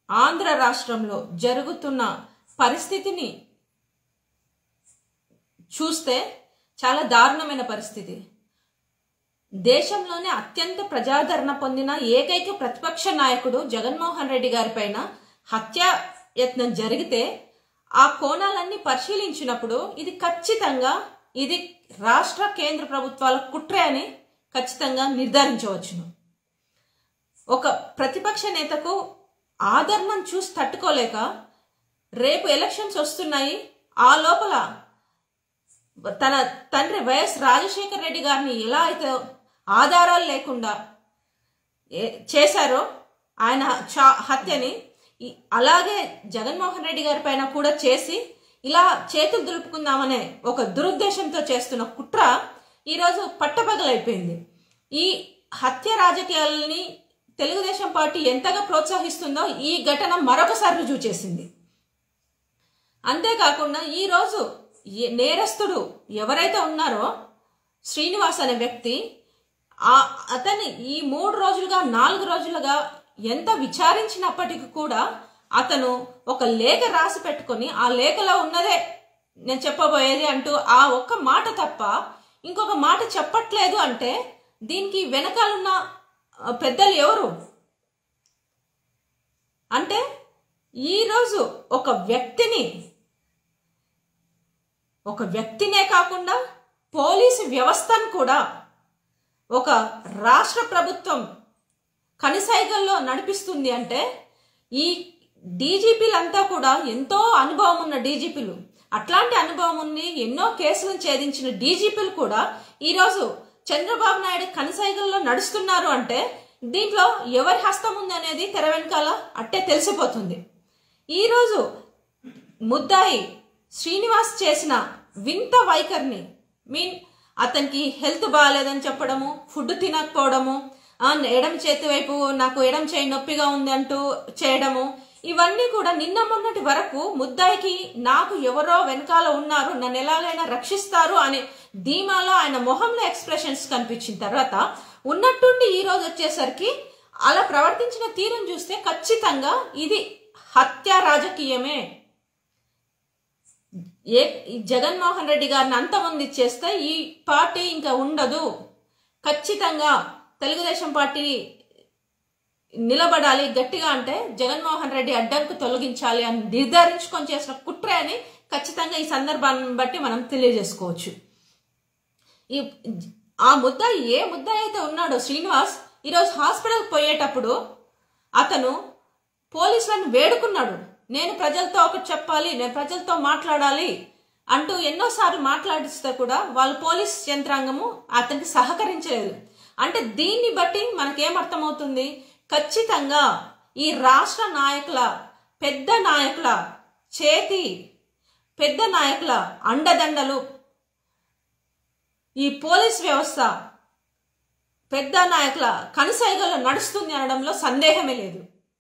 ఆంధ్ర రాష్ట్రంలో జరుగుతున్న పరిస్థితిని చూస్తే చాలా దారుణమైన పరిస్థితి దేశంలోనే అత్యంత ప్రజాదరణ పొందిన ఏకైక ప్రతిపక్ష నాయకుడు జగన్మోహన్ రెడ్డి గారి పైన హత్యా యత్నం జరిగితే ఆ కోణాలన్నీ పరిశీలించినప్పుడు ఇది ఖచ్చితంగా ఇది రాష్ట్ర కేంద్ర ప్రభుత్వాల కుట్రే అని ఖచ్చితంగా నిర్ధారించవచ్చును ఒక ప్రతిపక్ష నేతకు ఆదరణను చూసి తట్టుకోలేక రేపు ఎలక్షన్స్ వస్తున్నాయి ఆ లోపల తన తండ్రి వైఎస్ రాజశేఖర రెడ్డి గారిని ఎలా అయితే ఆధారాలు లేకుండా ఏ- చేశారో ఆయన చా- హత్యని ఈ- అలాగే జగన్మోహన్ రెడ్డి గారి పైన కూడా చేసి ఇలా చేతులు దులుపుకుందామనే ఒక దురుద్దేశంతో చేస్తున్న కుట్ర ఈరోజు పట్టపగలైపోయింది ఈ హత్య రాజకీయాలని తెలుగుదేశం పార్టీ ఎంతగా ప్రోత్సహిస్తుందో ఈ ఘటన మరొకసారి రుజువు చేసింది అంతేకాకుండా ఈరోజు ఏ- నేరస్తుడు ఎవరైతే ఉన్నారో శ్రీనివాస్ అనే వ్యక్తి ఆ అతన్ని ఈ మూడు రోజులుగా నాలుగు రోజులుగా ఎంత విచారించినప్పటికీ కూడా అతను ఒక లేఖ రాసి పెట్టుకొని ఆ లేఖలో ఉన్నదే నేను చెప్పబోయేది అంటూ ఆ ఒక్క మాట తప్ప ఇంకొక మాట చెప్పట్లేదు అంటే దీనికి వెనకాలన్న ఆ, పెద్దలు ఎవరు అంటే ఈరోజు ఒక వ్యక్తిని ఒక వ్యక్తినే కాకుండా పోలీసు వ్యవస్థను కూడా ఒక రాష్ట్ర ప్రభుత్వం కనిసైగల్లో నడిపిస్తుంది అంటే ఈ డీజీపీలంతా కూడా ఎంతో అనుభవం ఉన్న డీజీపీలు అట్లాంటి అనుభవం ఉంది ఎన్నో కేసులను ఛేదించిన డీజీపీలు కూడా ఈరోజు చంద్రబాబు నాయుడు కనిసైగల్లో నడుస్తున్నారు అంటే దీంట్లో ఎవరి హస్తం ఉంది అనేది తెర వెనకాల అట్టే తెలిసిపోతుంది ఈరోజు ముద్దాయి శ్రీనివాస్ చేసిన వింత వైఖరిని మీన్ అతనికి హెల్త్ బాగాలేదని చెప్పడము ఫుడ్ తినకపోవడము ఆ, ఎడం చేతి వైపు నాకు ఎడం చేయి నొప్పిగా ఉంది అంటూ చేయడము ఇవన్నీ కూడా నిన్న మొన్నటి వరకు ముద్దాయికి నాకు ఎవరో వెనకాల ఉన్నారు నన్ను ఎలాగైనా రక్షిస్తారు అనే ధీమాలో ఆయన మొహంలో ఎక్స్ప్రెషన్స్ కనిపించిన తర్వాత ఉన్నట్టుండి ఈ రోజు వచ్చేసరికి అలా ప్రవర్తించిన తీరును చూస్తే ఖచ్చితంగా ఇది హత్య రాజకీయమే ఏ ఈ జగన్మోహన్ రెడ్డి గారిని అంతమంది చేస్తే ఈ పార్టీ ఇంకా ఉండదు ఖచ్చితంగా తెలుగుదేశం పార్టీ నిలబడాలి గట్టిగా అంటే జగన్మోహన్ రెడ్డి అడ్డంకు తొలగించాలి అని నిర్ధారించుకొని చేసిన కుట్ర అని ఖచ్చితంగా ఈ సందర్భాన్ని బట్టి మనం తెలియజేసుకోవచ్చు ఈ ఆ ముద్ద ఏ ముద్ద అయితే ఉన్నాడో శ్రీనివాస్ ఈరోజు హాస్పిటల్కి పోయేటప్పుడు అతను పోలీసులను వేడుకున్నాడు నేను ప్రజలతో ఒకటి చెప్పాలి నేను ప్రజలతో మాట్లాడాలి అంటూ ఎన్నోసార్లు మాట్లాడిస్తే కూడా వాళ్ళ పోలీస్ యంత్రాంగము అతనికి సహకరించలేదు అంటే దీన్ని బట్టి మనకేమర్థమవుతుంది ఖచ్చితంగా ఈ రాష్ట్ర నాయకుల పెద్ద నాయకుల చేతి పెద్ద నాయకుల అండదండలు ఈ పోలీస్ వ్యవస్థ పెద్ద నాయకుల కనుసైగల్లో నడుస్తుంది అనడంలో సందేహమే లేదు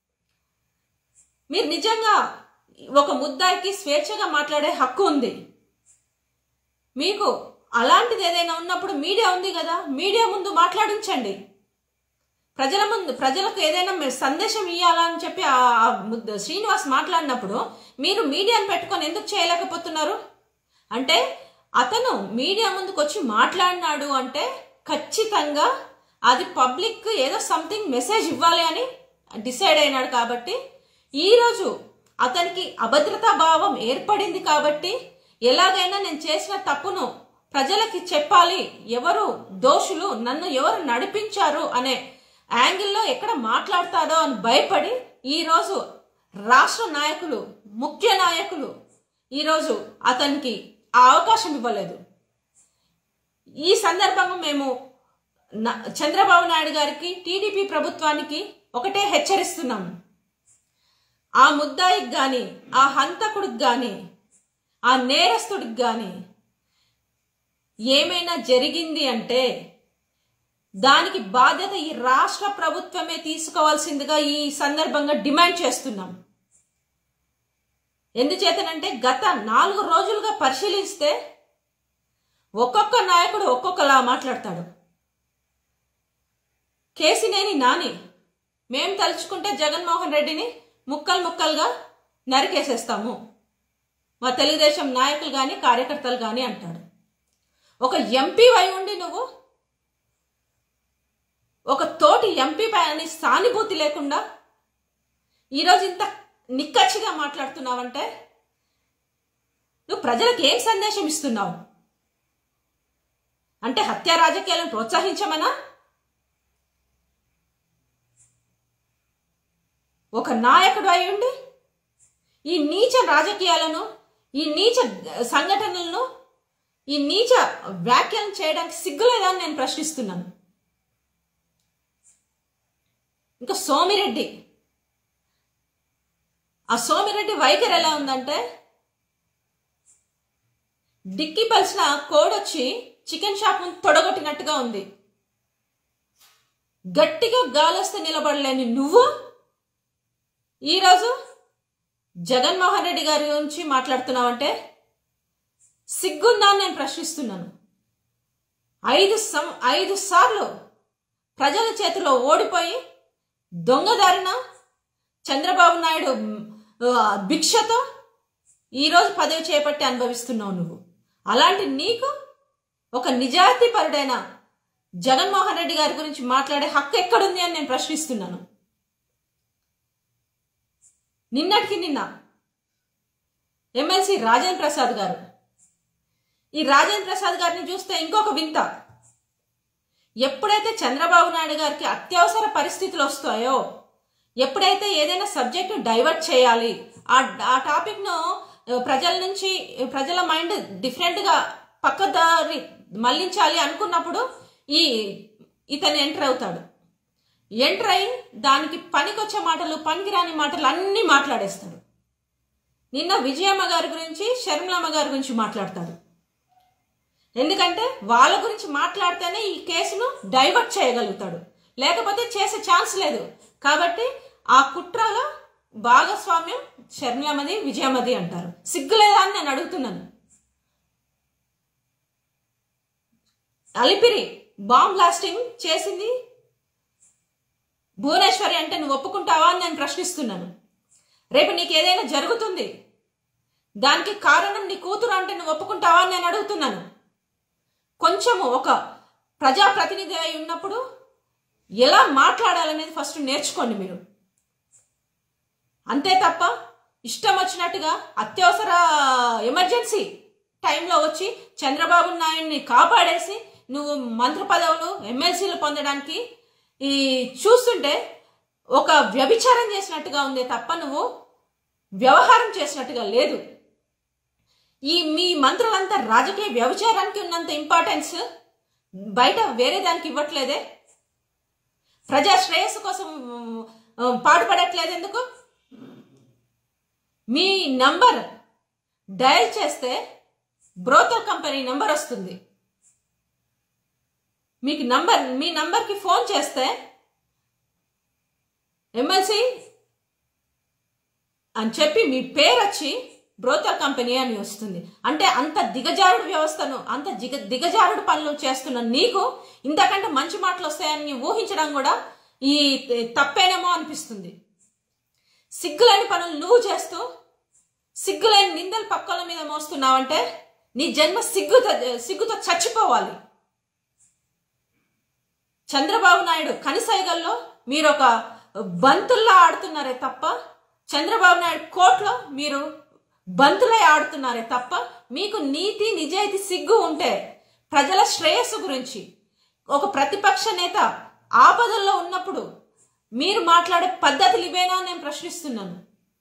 మీరు నిజంగా ఒక ముద్దాయికి స్వేచ్ఛగా మాట్లాడే హక్కు ఉంది మీకు అలాంటిది ఏదైనా ఉన్నప్పుడు మీడియా ఉంది కదా మీడియా ముందు మాట్లాడించండి ప్రజల ముందు ప్రజలకు ఏదైనా మీరు సందేశం ఇవ్వాలని చెప్పి ఆ ఆ ముద్ద- శ్రీనివాస్ మాట్లాడినప్పుడు మీరు మీడియాను పెట్టుకొని ఎందుకు చేయలేకపోతున్నారు అంటే అతను మీడియా ముందుకు వచ్చి మాట్లాడినాడు అంటే ఖచ్చితంగా అది పబ్లిక్ ఏదో సంథింగ్ మెసేజ్ ఇవ్వాలి అని డిసైడ్ అయినాడు కాబట్టి ఈరోజు అతనికి అభద్రతా భావం ఏర్పడింది కాబట్టి ఎలాగైనా నేను చేసిన తప్పును ప్రజలకి చెప్పాలి ఎవరు దోషులు నన్ను ఎవరు నడిపించారు అనే యాంగిల్లో ఎక్కడ మాట్లాడతాడో అని భయపడి ఈరోజు రాష్ట్ర నాయకులు ముఖ్య నాయకులు ఈరోజు అతనికి ఆ అవకాశం ఇవ్వలేదు ఈ సందర్భంగా మేము న- చంద్రబాబు నాయుడు గారికి టీడీపీ ప్రభుత్వానికి ఒకటే హెచ్చరిస్తున్నాము ఆ ముద్దాయికి గాని ఆ హంతకుడికి గాని ఆ నేరస్తుడికి గాని ఏమైనా జరిగింది అంటే దానికి బాధ్యత ఈ రాష్ట్ర ప్రభుత్వమే తీసుకోవాల్సిందిగా ఈ సందర్భంగా డిమాండ్ చేస్తున్నాం ఎందుచేతనంటే గత నాలుగు రోజులుగా పరిశీలిస్తే ఒక్కొక్క నాయకుడు ఒక్కొక్కలా మాట్లాడతాడు కేసినేని నాని మేం తలుచుకుంటే జగన్మోహన్ రెడ్డిని ముక్కలు ముక్కలుగా నరికేసేస్తాము మా తెలుగుదేశం నాయకులు కానీ కార్యకర్తలు కానీ అంటాడు ఒక ఎంపీ అయి ఉండి నువ్వు ఒక తోటి ఎంపీ పైన సానుభూతి లేకుండా ఈరోజు ఇంత నిక్కచ్చిగా మాట్లాడుతున్నావంటే నువ్వు ప్రజలకు ఏం సందేశం ఇస్తున్నావు అంటే హత్య రాజకీయాలను ప్రోత్సహించమనా ఒక నాయకుడు అయి ఉండి ఈ నీచ రాజకీయాలను ఈ నీచ సంఘటనలను ఈ నీచ వ్యాఖ్యలను చేయడానికి సిగ్గులేదా అని నేను ప్రశ్నిస్తున్నాను ఇంకా సోమిరెడ్డి ఆ సోమిరెడ్డి వైఖరి ఎలా ఉందంటే డిక్కి పలిసిన కోడొచ్చి చికెన్ షాప్ ముందు తొడగొట్టినట్టుగా ఉంది గట్టిగా గాలొస్తే నిలబడలేని నువ్వు ఈరోజు జగన్మోహన్ రెడ్డి గారి గురించి మాట్లాడుతున్నావంటే సిగ్గుందా అని నేను ప్రశ్నిస్తున్నాను ఐదు సం ఐదు సార్లు ప్రజల చేతిలో ఓడిపోయి దొంగదారిన చంద్రబాబు నాయుడు ఆ, భిక్షతో ఈరోజు పదవి చేపట్టి అనుభవిస్తున్నావు నువ్వు అలాంటి నీకు ఒక నిజాయితీ పరుడైన జగన్మోహన్ రెడ్డి గారి గురించి మాట్లాడే హక్కు ఎక్కడుంది అని నేను ప్రశ్నిస్తున్నాను నిన్నటికి నిన్న ఎమ్మెల్సీ రాజేంద్ర ప్రసాద్ గారు ఈ రాజేంద్ర ప్రసాద్ గారిని చూస్తే ఇంకొక వింత ఎప్పుడైతే చంద్రబాబు నాయుడు గారికి అత్యవసర పరిస్థితులు వస్తాయో ఎప్పుడైతే ఏదైనా సబ్జెక్టు డైవర్ట్ చేయాలి ఆ ఆ టాపిక్ను ప్రజల నుంచి ప్రజల మైండ్ డిఫరెంట్గా పక్కదారి మళ్లించాలి అనుకున్నప్పుడు ఈ ఇతను ఎంటర్ అవుతాడు ఎంటర్ అయి దానికి పనికొచ్చే మాటలు పనికిరాని మాటలు అన్నీ మాట్లాడేస్తాడు నిన్న విజయమ్మ గారి గురించి షర్మిలమ్మ గారి గురించి మాట్లాడతాడు ఎందుకంటే వాళ్ళ గురించి మాట్లాడితేనే ఈ కేసును డైవర్ట్ చేయగలుగుతాడు లేకపోతే చేసే ఛాన్స్ లేదు కాబట్టి ఆ కుట్రలో భాగస్వామ్యం షర్మిలమ్మది విజయమ్మది అంటారు సిగ్గులేదా అని నేను అడుగుతున్నాను అలిపిరి బాంబ్ బ్లాస్టింగ్ చేసింది భువనేశ్వరి అంటే నువ్వు ఒప్పుకుంటావా అని నేను ప్రశ్నిస్తున్నాను రేపు నీకు ఏదైనా జరుగుతుంది దానికి కారణం నీ కూతురు అంటే నువ్వు ఒప్పుకుంటావా అని నేను అడుగుతున్నాను కొంచెము ఒక ప్రజాప్రతినిధి అయి ఉన్నప్పుడు ఎలా మాట్లాడాలనేది ఫస్ట్ నేర్చుకోండి మీరు అంతే తప్ప ఇష్టం వచ్చినట్టుగా అత్యవసర ఎమర్జెన్సీ టైంలో వచ్చి చంద్రబాబు నాయుడిని కాపాడేసి నువ్వు మంత్రి పదవులు ఎమ్మెల్సీలు పొందడానికి ఈ చూస్తుంటే ఒక వ్యభిచారం చేసినట్టుగా ఉంది తప్ప నువ్వు వ్యవహారం చేసినట్టుగా లేదు ఈ మీ మంత్రులంతా రాజకీయ వ్యభిచారానికి ఉన్నంత ఇంపార్టెన్స్ బయట వేరే దానికి ఇవ్వట్లేదే ప్రజా శ్రేయస్సు కోసం ఆ, పాటుపడట్లేదు ఎందుకు మీ నంబర్ డయల్ చేస్తే బ్రోకర్ కంపెనీ నంబర్ వస్తుంది మీకు నంబర్ మీ నంబర్కి ఫోన్ చేస్తే ఎమ్మెల్సీ అని చెప్పి మీ పేరు వచ్చి బ్రోకర్ కంపెనీ అని వస్తుంది అంటే అంత దిగజారుడు వ్యవస్థను అంత దిగ దిగజారుడు పనులు చేస్తున్న నీకు ఇంతకంటే మంచి మాటలు వస్తాయని ఊహించడం కూడా ఈ తప్పేనేమో అనిపిస్తుంది సిగ్గులేని పనులు నువ్వు చేస్తూ సిగ్గులేని నిందలు పక్కల మీద మోస్తున్నావంటే నీ జన్మ సిగ్గుతో సిగ్గుతో చచ్చిపోవాలి చంద్రబాబు నాయుడు కనిసైగల్లో మీరు ఒక బంతుల్లా ఆడుతున్నారే తప్ప చంద్రబాబు నాయుడు కోట్లో మీరు బంతులై ఆడుతున్నారే తప్ప మీకు నీతి నిజాయితీ సిగ్గు ఉంటే ప్రజల శ్రేయస్సు గురించి ఒక ప్రతిపక్ష నేత ఆపదల్లో ఉన్నప్పుడు మీరు మాట్లాడే పద్ధతులు ఇవేనా అని నేను ప్రశ్నిస్తున్నాను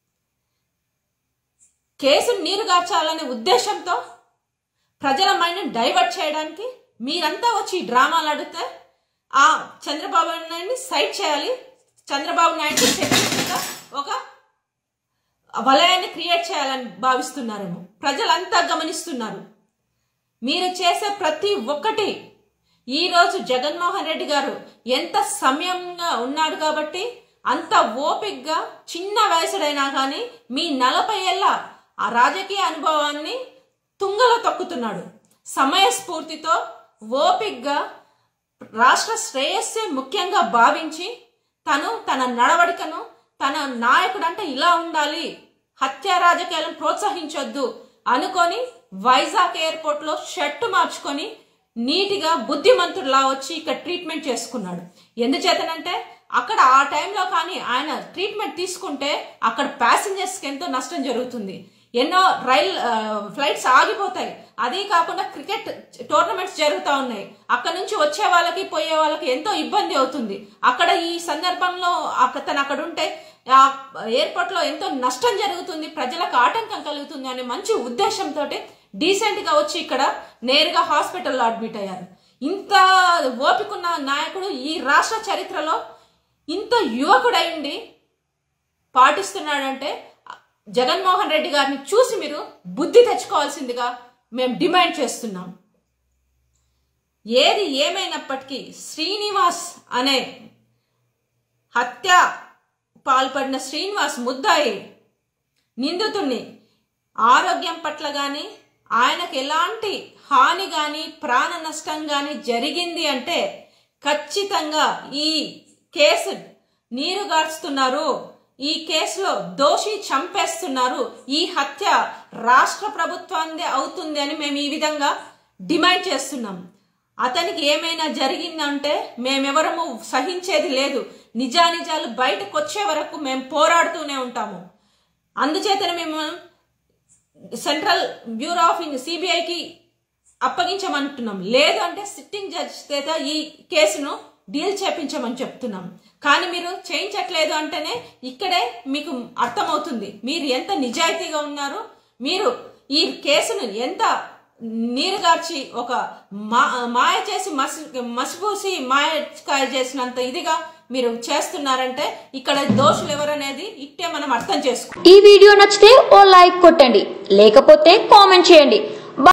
కేసును నీరుగార్చాలనే ఉద్దేశంతో ప్రజల మైండ్ డైవర్ట్ చేయడానికి మీరంతా వచ్చి ఈ డ్రామాలు అడిగితే ఆ చంద్రబాబు నాయుడిని సైట్ చేయాలి చంద్రబాబు నాయుడు సెక్యూరిటీగా ఒక వలయాన్ని క్రియేట్ చేయాలని భావిస్తున్నారేమో ప్రజలంతా గమనిస్తున్నారు మీరు చేసే ప్రతి ఒక్కటి ఈరోజు జగన్మోహన్ రెడ్డి గారు ఎంత సమయంగా ఉన్నాడు కాబట్టి అంత ఓపిగ్గా చిన్న వయసుడైనా కానీ మీ నలభై ఏళ్ళ ఆ రాజకీయ అనుభవాన్ని తుంగలో తొక్కుతున్నాడు సమయస్ఫూర్తితో ఓపిగ్గా రాష్ట్ర శ్రేయస్సే ముఖ్యంగా భావించి తను తన నడవడికను తన నాయకుడు అంటే ఇలా ఉండాలి హత్య రాజకీయాలను ప్రోత్సహించొద్దు అనుకొని వైజాగ్ ఎయిర్పోర్ట్ లో షర్టు మార్చుకొని నీటిగా బుద్ధిమంతుడులా వచ్చి ఇక్కడ ట్రీట్మెంట్ చేసుకున్నాడు ఎందుచేతనంటే అక్కడ ఆ టైంలో కానీ ఆయన ట్రీట్మెంట్ తీసుకుంటే అక్కడ ప్యాసింజర్స్ కి ఎంతో నష్టం జరుగుతుంది ఎన్నో రైల్ ఆ, ఫ్లైట్స్ ఆగిపోతాయి అదే కాకుండా క్రికెట్ టోర్నమెంట్స్ జరుగుతూ ఉన్నాయి అక్కడ నుంచి వచ్చే వాళ్ళకి పోయే వాళ్ళకి ఎంతో ఇబ్బంది అవుతుంది అక్కడ ఈ సందర్భంలో అక్కడ తను అక్కడ ఉంటే ఆ ఎయిర్పోర్ట్ లో ఎంతో నష్టం జరుగుతుంది ప్రజలకు ఆటంకం కలుగుతుంది అనే మంచి ఉద్దేశంతో డీసెంట్ గా వచ్చి ఇక్కడ నేరుగా హాస్పిటల్లో అడ్మిట్ అయ్యారు ఇంత ఓపికన్న నాయకుడు ఈ రాష్ట్ర చరిత్రలో ఇంత యువకుడైండి పాటిస్తున్నాడంటే జగన్మోహన్ రెడ్డి గారిని చూసి మీరు బుద్ధి తెచ్చుకోవాల్సిందిగా మేము డిమాండ్ చేస్తున్నాం ఏది ఏమైనప్పటికీ శ్రీనివాస్ అనే హత్య పాల్పడిన శ్రీనివాస్ ముద్దాయి నిందితుడిని ఆరోగ్యం పట్ల కానీ ఆయనకు ఎలాంటి హాని కానీ ప్రాణ నష్టం కానీ జరిగింది అంటే ఖచ్చితంగా ఈ కేసు నీరుగార్చుతున్నారు ఈ కేసులో దోషి చంపేస్తున్నారు ఈ హత్య రాష్ట్ర ప్రభుత్వాన్ని అవుతుంది అని మేము ఈ విధంగా డిమాండ్ చేస్తున్నాం అతనికి ఏమైనా జరిగిందంటే మేమెవరము సహించేది లేదు నిజానిజాలు బయటకు వచ్చే వరకు మేము పోరాడుతూనే ఉంటాము అందుచేతనే మేము సెంట్రల్ బ్యూరో ఆఫ్ సిబిఐకి అప్పగించమంటున్నాం లేదు అంటే సిట్టింగ్ జడ్జ్ చేత ఈ కేసును డీల్ చేపించమని చెప్తున్నాం కానీ మీరు చేయించట్లేదు అంటేనే ఇక్కడే మీకు అర్థమవుతుంది మీరు ఎంత నిజాయితీగా ఉన్నారు మీరు ఈ కేసును ఎంత నీరుగార్చి ఒక మా మాయ చేసి మసి మసిపూసి మాయకాయ చేసినంత ఇదిగా మీరు చేస్తున్నారంటే ఇక్కడ దోషులు ఎవరనేది ఇట్టే మనం అర్థం చేసుకో ఈ వీడియో నచ్చితే ఓ లైక్ కొట్టండి లేకపోతే కామెంట్ చేయండి